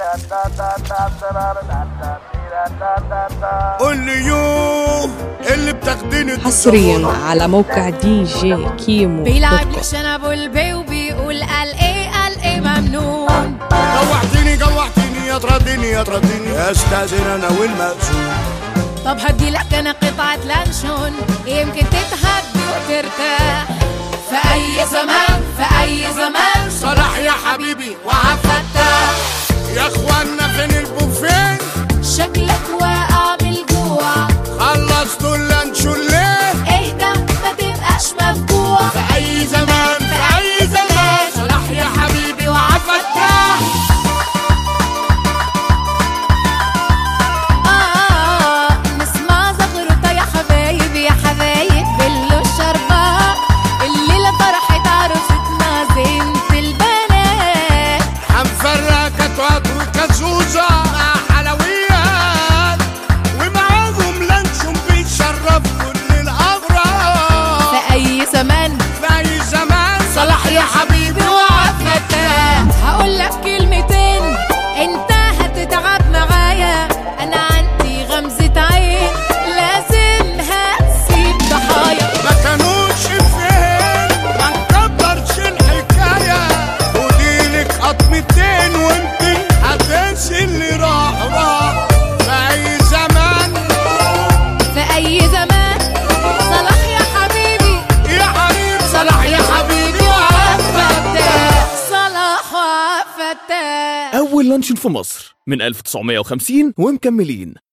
قول لي يو اللي بتاخديني حصريا على موقع دي جي كيمو بيلعب دوت لي شنب البي وبيقول قال ايه قال ايه ممنون جوعتني جوعتني يا ترديني يا ترديني استاذن انا والمأذون طب هدي لك انا قطعة لانشون يمكن تتهدي وترتاح في اي زمان في اي زمان صلاح يا حبيبي وعفتاح يا اخوانا فين البوفين شكلك واقع بالجوع خلصتوا اللانشون ليه اهدى ما تبقاش مفجوع في اي زمان في اي زمان صلاح يا حبيبي وعفتاح آه نسمع زغرطة يا حبايبي يا حبايب بلو الشربات الليلة فرحة عروستنا زينة البنات هنفرق كتوات وكزوزة مع حلويات ومعاهم لانشون بيشرف كل الأغراض في أي زمان في أي زمان صلاح يا حبيبي وعفتاح هقول لك كلمتين انت هتتعب معايا انا عندي غمزة عين لازم هسيب ضحايا ما كانوش فين ما نكبرش الحكاية وديلك قطمتين وانت هتنسي اللي راح راح في أي زمان في أي زمان صلاح يا حبيبي يا حبيبي صلاح يا حبيبي وعفتاح صلاح وعفتاح أول لانشون في مصر من 1950 ومكملين